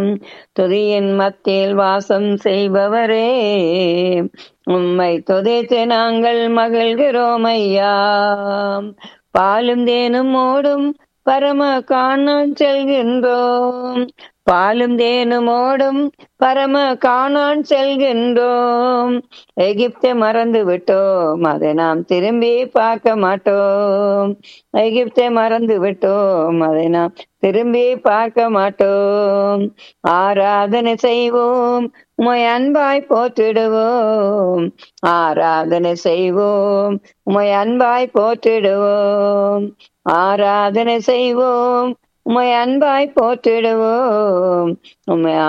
துதியின் மத்தியில் வாசம் செய்பவரே உம்மை துதித்து நாங்கள் மகிழ்கிறோம் ஐயா பாலும் தேனும் ஓடும் பரம காணான் செல்கின்றோம் பாலும் தேனும் ஓடும் பரம காணான் செல்கின்றோம் எகிப்தை மறந்து விட்டோம் அதை நாம் திரும்பி பார்க்க மாட்டோம் எகிப்தை மறந்து விட்டோம் அதை நாம் திரும்பி பார்க்க மாட்டோம் ஆராதனை செய்வோம் உமை அன்பாய் போற்றிடுவோம் ஆராதனை செய்வோம் உமை அன்பாய் போற்றிடுவோம் ஆராதனை செய்வோம் உமை அன்பாய் போற்றிடுவோம் உமை